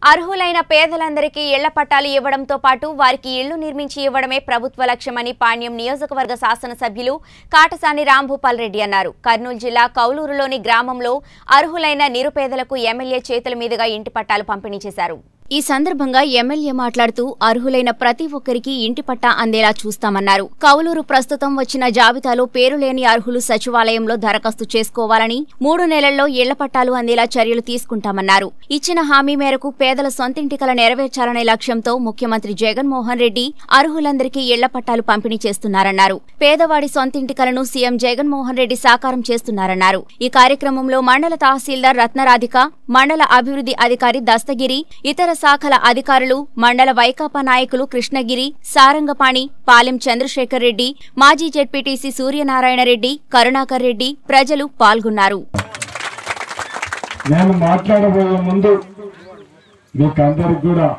అర్హులైన పేదలందరికీ ఇళ్ల పట్టాలు ఇవ్వడంతో పాటు వారికి ఇళ్లు నిర్మించి ఇవ్వడమే ప్రభుత్వ లక్ష్యమని పాణ్యం నియోజకవర్గ శాసనసభ్యులు కాటసాని రాంభూపాల్ రెడ్డి అన్నారు కర్నూలు జిల్లా కౌలూరులోని గ్రామంలో అర్హులైన నిరుపేదలకు ఎమ్మెల్యే చేతుల మీదుగా ఇంటి పట్టాలు పంపిణీ చేశారు ఈ సందర్భంగా ఎమ్మెల్యే మాట్లాడుతూ అర్హులైన ప్రతి ఒక్కరికి ఇంటి పట్టా అందేలా చూస్తామన్నారు కౌలూరు ప్రస్తుతం వచ్చిన జాబితాలో పేరు లేని అర్హులు సచివాలయంలో దరఖాస్తు చేసుకోవాలని మూడు నెలల్లో ఇళ్ల పట్టాలు అందేలా చర్యలు తీసుకుంటామన్నారు ఇచ్చిన హామీ మేరకు పేదల సొంతింటికల నెరవేర్చాలనే లక్ష్యంతో ముఖ్యమంత్రి జగన్మోహన్ రెడ్డి అర్హులందరికీ ఇళ్ల పట్టాలు పంపిణీ చేస్తున్నారన్నారు పేదవాడి సొంతింటికలను సీఎం జగన్మోహన్ రెడ్డి సాకారం చేస్తున్నారన్నారు ఈ కార్యక్రమంలో మండల తహసీల్దార్ రత్నరాధిక మండల అభివృద్ధి అధికారి దస్తగిరి ఇతర శాఖల అధికారులు మండల వైకాపా నాయకులు కృష్ణగిరి సారంగపాణి పాలెం చంద్రశేఖర్ రెడ్డి మాజీ జెడ్పీటీసీ సూర్యనారాయణ రెడ్డి కరుణాకర్ రెడ్డి ప్రజలు పాల్గొన్నారు నేను మాట్లాడబోయే ముందు మీకు అందరికి కూడా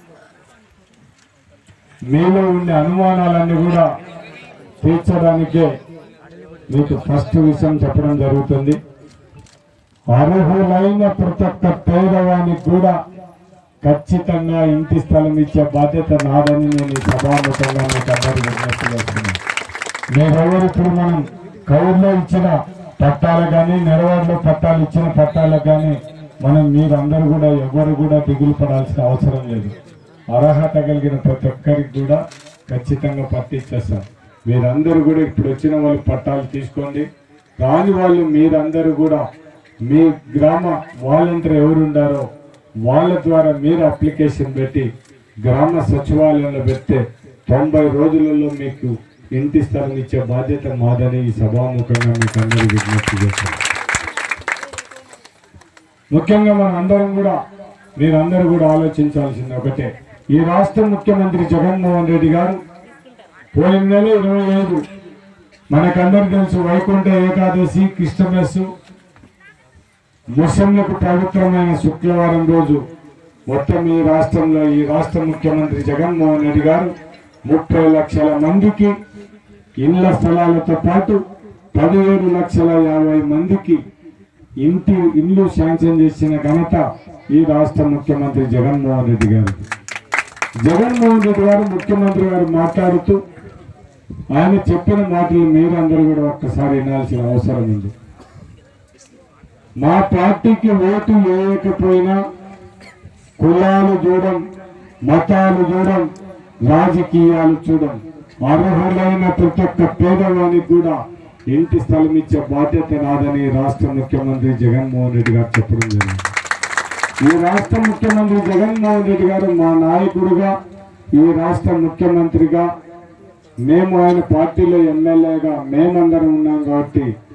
మీలో ఉండే అనుమానాలన్నీ కూడా తీర్చడానికే మీకు ఫస్ట్ విషయం చెప్పడం జరుగుతుంది అర్హులైన ప్రతి ఒక్క పేదవానికి కూడా ఖచ్చితంగా ఇంటి స్థలం ఇచ్చే బాధ్యత నాదని నేను ఈ సభాముఖంగా మీకు అందరూ విజ్ఞప్తి చేస్తున్నాను మీరెవరు ఇప్పుడు మనం కౌరులో ఇచ్చిన పట్టాలు కానీ నెరవేరులో పట్టాలు ఇచ్చిన పట్టాలకు కానీ మనం మీరందరూ కూడా ఎవరు కూడా దిగులు పడాల్సిన అవసరం లేదు అర్హత కలిగిన ప్రతి ఒక్కరికి కూడా ఖచ్చితంగా పట్టిచ్చేస్తాం మీరందరూ కూడా ఇప్పుడు వచ్చిన వాళ్ళు పట్టాలు తీసుకోండి రాని వాళ్ళు మీరందరూ కూడా మీ గ్రామ వాలంటీర్ ఎవరు ఉండారో వాళ్ళ ద్వారా మీరు అప్లికేషన్ పెట్టి గ్రామ సచివాలయంలో పెడితే తొంభై రోజులలో మీకు ఇంటి స్థలం ఇచ్చే బాధ్యత మాదని ఈ సభాముఖంగా మీకు అందరూ విజ్ఞప్తి చేస్తాను ముఖ్యంగా మన అందరం కూడా మీరందరూ కూడా ఆలోచించాల్సింది ఒకటే ఈ రాష్ట్ర ముఖ్యమంత్రి జగన్మోహన్ రెడ్డి గారు పోయిన నెల ఇరవై ఐదు మనకందరికి తెలుసు వైకుంఠ ఏకాదశి క్రిస్టమస్ ముస్లింలకు పవిత్రమైన శుక్రవారం రోజు మొత్తం ఈ రాష్ట్రంలో ఈ రాష్ట్ర ముఖ్యమంత్రి జగన్మోహన్ రెడ్డి గారు ముప్పై లక్షల మందికి ఇళ్ల స్థలాలతో పాటు పదిహేడు లక్షల యాభై మందికి ఇంటి ఇల్లు శాంక్షన్ చేసిన ఘనత ఈ రాష్ట్ర ముఖ్యమంత్రి జగన్మోహన్ రెడ్డి గారు జగన్మోహన్ రెడ్డి గారు ముఖ్యమంత్రి గారు మాట్లాడుతూ ఆయన చెప్పిన మాటలు మీరందరూ కూడా ఒక్కసారి వినాల్సిన అవసరం ఉంది మా పార్టీకి ఓటు వేయకపోయినా కులాలు చూడం మతాలు చూడం రాజకీయాలు చూడం అర్హులైన ప్రతి ఒక్క పేదవానికి కూడా ఇంటి స్థలం ఇచ్చే బాధ్యత నాదని రాష్ట్ర ముఖ్యమంత్రి జగన్మోహన్ రెడ్డి గారు చెప్పడం జరిగింది ఈ రాష్ట్ర ముఖ్యమంత్రి జగన్మోహన్ రెడ్డి గారు మా నాయకుడుగా ఈ రాష్ట్ర ముఖ్యమంత్రిగా మేము ఆయన పార్టీలో ఎమ్మెల్యేగా మేమందరం ఉన్నాం కాబట్టి